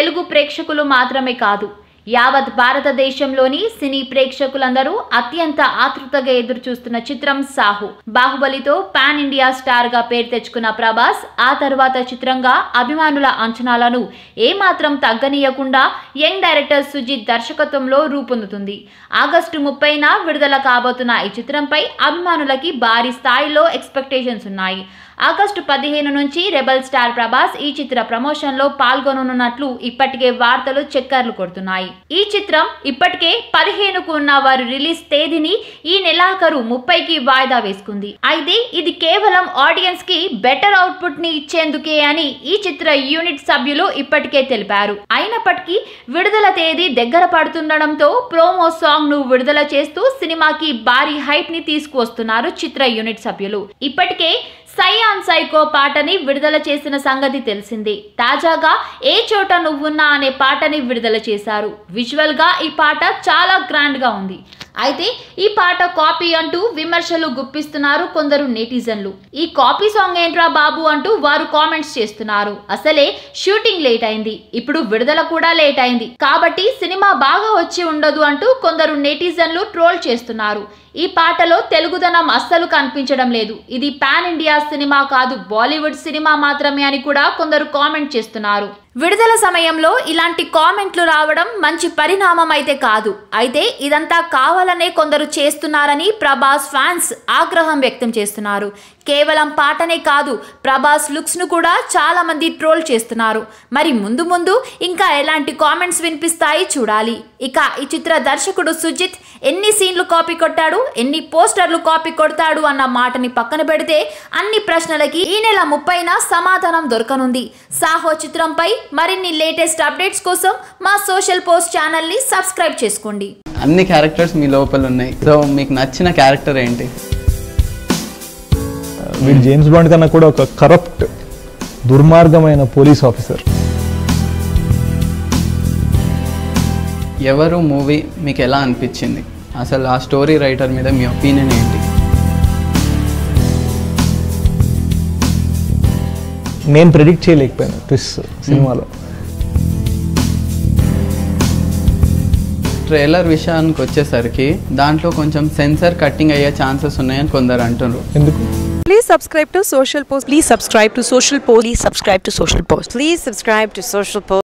తెలుగు ప్రేక్షకులు మాత్రమే కాదు యావత్ భారతదేశంలోని సినీ ప్రేక్షకులందరూ అత్యంత ఆతృతగా ఎదురు చూస్తున్న చిత్రం సాహు బాహుబలితో పాన్ ఇండియా స్టార్ గా పేరు తెచ్చుకున్న ప్రభాస్ ఆ తర్వాత చిత్రంగా అభిమానుల అంచనాలను ఏమాత్రం తగ్గనీయకుండా యంగ్ డైరెక్టర్ సుజిత్ దర్శకత్వంలో రూపొందుతుంది ఆగస్టు ముప్పైన విడుదల కాబోతున్న ఈ చిత్రంపై అభిమానులకి భారీ స్థాయిలో ఎక్స్పెక్టేషన్స్ ఉన్నాయి ఆగస్టు పదిహేను నుంచి రెబల్ స్టార్ ప్రభాస్ ఈ చిత్ర ప్రమోషన్ లో పాల్గొననున్నట్లు ఇప్పటికే వార్తలు చక్కర్లు కొడుతున్నాయి ఈ చిత్రం ఇప్పటికే పదిహేనుకు ఉన్న వారి రిలీజ్ తేదీని ఈ నెలాఖరు ముప్పైకి వాయిదా వేసుకుంది అయితే ఇది కేవలం ఆడియన్స్ కి బెటర్ అవుట్పుట్ ని ఇచ్చేందుకే అని ఈ చిత్ర యూనిట్ సభ్యులు ఇప్పటికే తెలిపారు అయినప్పటికీ విడుదల తేదీ దగ్గర పడుతుండడంతో ప్రోమో సాంగ్ ను విడుదల చేస్తూ సినిమాకి భారీ హైప్ ని తీసుకువస్తున్నారు చిత్ర యూనిట్ సభ్యులు ఇప్పటికే సైయాన్ సైకో పాటని విడుదల చేసిన సంగతి తెలిసిందే తాజాగా ఏ చోట నువ్వున్నా అనే పాటని విడుదల చేశారు విజువల్ గా ఈ పాట చాలా గ్రాండ్ గా ఉంది అయితే ఈ పాట కాపీ అంటూ విమర్శలు గుప్పిస్తున్నారు కొందరు నెటిజన్లు ఈ కాపీ సాంగ్ ఏంట్రా బాబు అంటూ వారు కామెంట్స్ చేస్తున్నారు అసలే షూటింగ్ లేట్ అయింది ఇప్పుడు విడుదల కూడా లేట్ అయింది కాబట్టి సినిమా బాగా వచ్చి ఉండదు అంటూ కొందరు నెటిజన్లు ట్రోల్ చేస్తున్నారు ఈ పాటలో తెలుగుదనం అస్సలు కనిపించడం లేదు ఇది పాన్ ఇండియా సినిమా కాదు బాలీవుడ్ సినిమా మాత్రమే అని కూడా కొందరు కామెంట్ చేస్తున్నారు విడుదల సమయంలో ఇలాంటి కామెంట్లు రావడం మంచి పరిణామం అయితే కాదు అయితే ఇదంతా కావాలనే కొందరు చేస్తున్నారని ప్రభాస్ ఫ్యాన్స్ ఆగ్రహం వ్యక్తం చేస్తున్నారు కేవలం పాటనే కాదు ప్రభాస్ లుక్స్ ను కూడా చాలా మంది ట్రోల్ చేస్తున్నారు మరి ముందు ముందు ఇంకా ఎలాంటి కామెంట్స్ వినిపిస్తాయి చూడాలి ఇక ఈ చిత్ర దర్శకుడు సుజిత్ ఎన్ని సీన్లు కాపీ కొట్టాడు ఎన్ని పోస్టర్లు కాపీ కొడతాడు అన్న మాటని పక్కన పెడితే అన్ని ప్రశ్నలకి ఈ నెల ముప్పైన సమాధానం దొరకనుంది సాహో చిత్రంపై మరిన్ని లేటెస్ట్ అప్డేట్స్ కోసం మా సోషల్ పోస్ట్ ఛానల్ ని సబ్స్క్రైబ్ చేసుకోండి అన్ని క్యారెక్టర్స్ మీ లోపల ఉన్నాయి సో మీకు నచ్చిన క్యారెక్టర్ ఏంటి వీడు జేమ్స్ బాండ్ కన్నా కూడా ఒక కరప్ట్ దుర్మార్గమైన పోలీస్ ఆఫీసర్ ఎవరు మూవీ మీకు ఎలా అనిపించింది అసలు ఆ స్టోరీ రైటర్ మీద మీ ఒపీనియన్ ఏంటి నేను ప్రెడిక్ట్ చేయలేకపోయాను ట్విస్ట్ సినిమాలో ట్రైలర్ విషయానికి వచ్చేసరికి దాంట్లో కొంచెం సెన్సర్ కట్టింగ్ అయ్యే ఛాన్సెస్ ఉన్నాయని కొందరు అంటున్నారు ఎందుకు Please subscribe to Social Post. Please subscribe to Social Post. Please subscribe to Social Post. Please subscribe to Social Post.